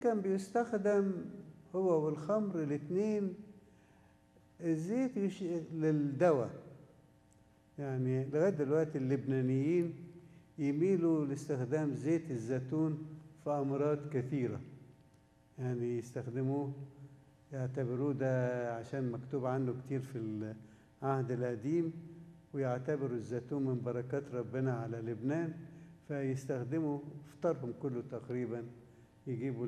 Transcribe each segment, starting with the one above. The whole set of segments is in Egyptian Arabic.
كان بيستخدم هو والخمر الاثنين الزيت يش... للدواء يعني لغايه دلوقتي اللبنانيين يميلوا لاستخدام زيت الزيتون في امراض كثيره يعني يستخدموه يعتبروه ده عشان مكتوب عنه كتير في العهد القديم ويعتبروا الزيتون من بركات ربنا على لبنان فيستخدموا فطارهم كله تقريبا يجيبوا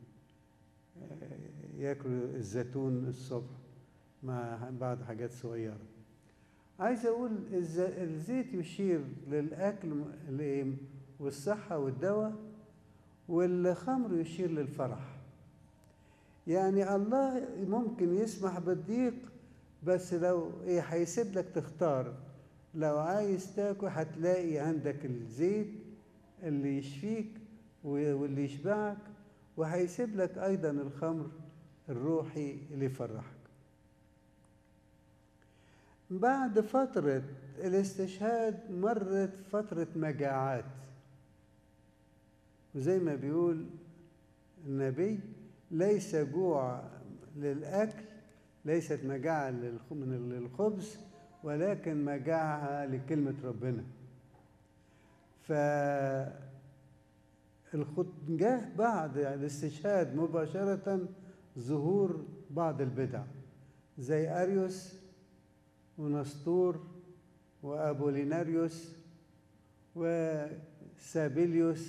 ياكلوا الزيتون الصبح مع بعض حاجات صغيرة عايز أقول الزيت يشير للأكل والصحة والدواء والخمر يشير للفرح يعني الله ممكن يسمح بالضيق بس لو ايه هيسيب لك تختار لو عايز تاكل هتلاقي عندك الزيت اللي يشفيك واللي يشبعك وهيسيب لك ايضا الخمر الروحي اللي يفرحك بعد فترة الاستشهاد مرت فترة مجاعات وزي ما بيقول النبي ليس جوع للأكل ليست مجاعة من الخبز ولكن مجاعة لكلمة ربنا ف جاء بعد الاستشهاد مباشرة ظهور بعض البدع زي أريوس ونسطور وأبوليناريوس وسابيليوس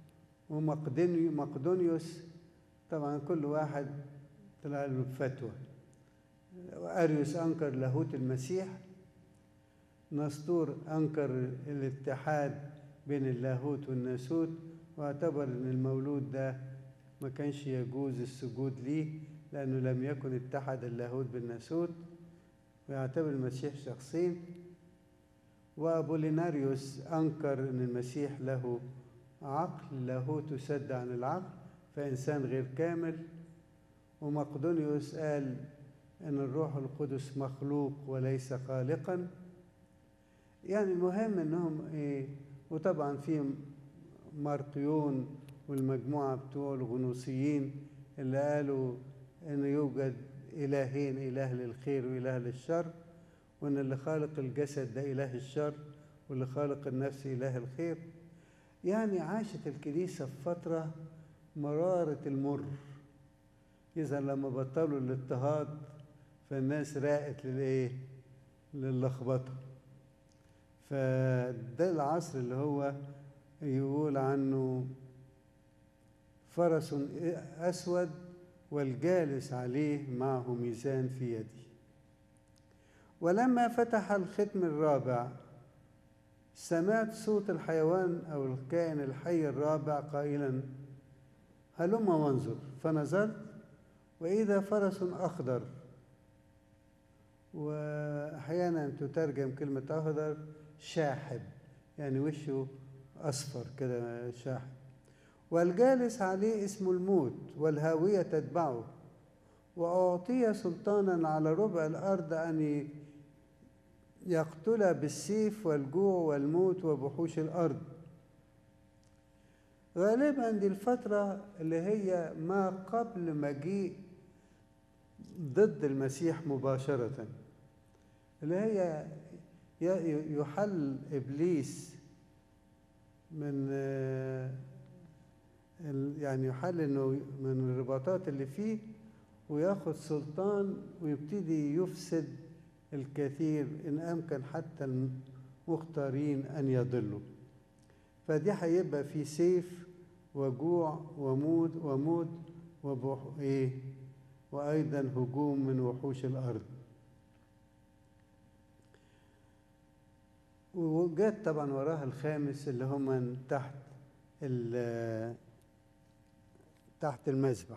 ومقدونيوس طبعا كل واحد طلع له فتوى أريوس أنكر لاهوت المسيح نسطور أنكر الاتحاد بين اللاهوت والناسوت واعتبر أن المولود ده ما كانش يجوز السجود ليه لأنه لم يكن اتحد اللاهوت بالناسوت ويعتبر المسيح شخصين وأبوليناريوس أنكر أن المسيح له عقل لاهوت سد عن العقل فإنسان غير كامل ومقدونيوس قال أن الروح القدس مخلوق وليس خالقا يعني المهم أنهم إيه وطبعا في مارقيون والمجموعة بتوع الغنوصيين اللي قالوا أن يوجد إلهين إله للخير وإله للشر وأن اللي خالق الجسد ده إله الشر واللي خالق النفس إله الخير يعني عاشت الكنيسة في فترة مرارة المر إذا لما بطلوا الاضطهاد فالناس راقت للإيه؟ للخبطة فده العصر اللي هو يقول عنه فرس أسود والجالس عليه معه ميزان في يده ولما فتح الختم الرابع سمعت صوت الحيوان أو الكائن الحي الرابع قائلا هلم وانظر فنظرت وإذا فرس أخضر وأحيانا تترجم كلمة أخضر شاحب يعني وشه أصفر كده شاحب والجالس عليه اسم الموت والهاوية تتبعه وأعطي سلطانا على ربع الأرض أن يقتل بالسيف والجوع والموت وبحوش الأرض غالبا دي الفترة اللي هي ما قبل مجيء ضد المسيح مباشرة اللي هي يحل إبليس من يعني يحل انه من الرباطات اللي فيه وياخد سلطان ويبتدي يفسد الكثير ان امكن حتى المختارين ان يضلوا فدي هيبقى في سيف وجوع وموت وموت وبح ايه وايضا هجوم من وحوش الارض وجات طبعا وراها الخامس اللي هم من تحت تحت المذبح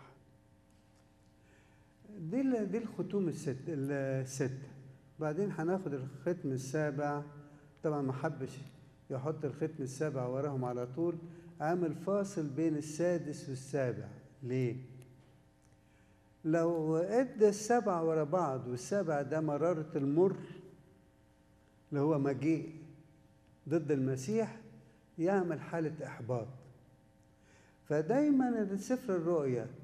دي دي الختوم الست الستة بعدين هناخد الختم السابع طبعا ما حبش يحط الختم السابع وراهم على طول عامل فاصل بين السادس والسابع ليه؟ لو ادى السبع ورا بعض والسابع ده مرارة المر اللي هو مجيء ضد المسيح يعمل حالة إحباط فدايما سفر الرؤيا